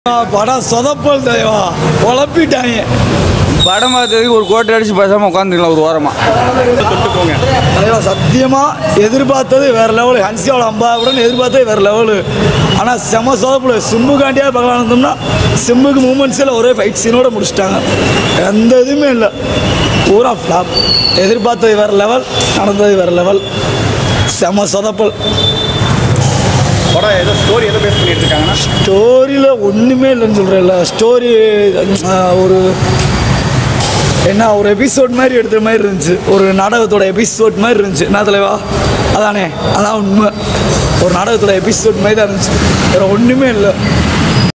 படம் சொதப்பல் தெய்வா குழப்பிட்டாங்க படம் பார்த்ததுக்கு ஒரு கோட்டை அடிச்சு பேசாமல் உட்காந்துக்கலாம் ஒரு ஓரமாக தலைவா சத்தியமா எதிர்பார்த்தது வேற லெவலு ஹன்சியோட அம்பாவுடன் எதிர்பார்த்தது வேற லெவலு ஆனால் செம சொதப்பல் சிம்புக்காண்டியாக பார்க்கலாம் இருந்தோம்னா சிம்புக்கு மூமெண்ட்ஸில் ஒரே ஃபைட் சீனோட முடிச்சிட்டாங்க எந்த இதுவுமே இல்லை பூரா ஃப்ளாப் எதிர்பார்த்தது வேற லெவல் நடந்தது வேற லெவல் செம சொதப்பல் படம் ஏதோ ஸ்டோரி எதோ பேஸ் பண்ணி எடுத்துருக்காங்கன்னா ஸ்டோரியில் ஒன்றுமே இல்லைன்னு சொல்கிறேன்ல ஸ்டோரி ஒரு என்ன ஒரு எபிசோட் மாதிரி எடுத்த மாதிரி இருந்துச்சு ஒரு நாடகத்தோட எபிசோட் மாதிரி இருந்துச்சு என்ன தலைவா அதானே அதான் உண்மை ஒரு நாடகத்தோட எபிசோட் மாதிரி தான் இருந்துச்சு வேறு ஒன்றுமே இல்லை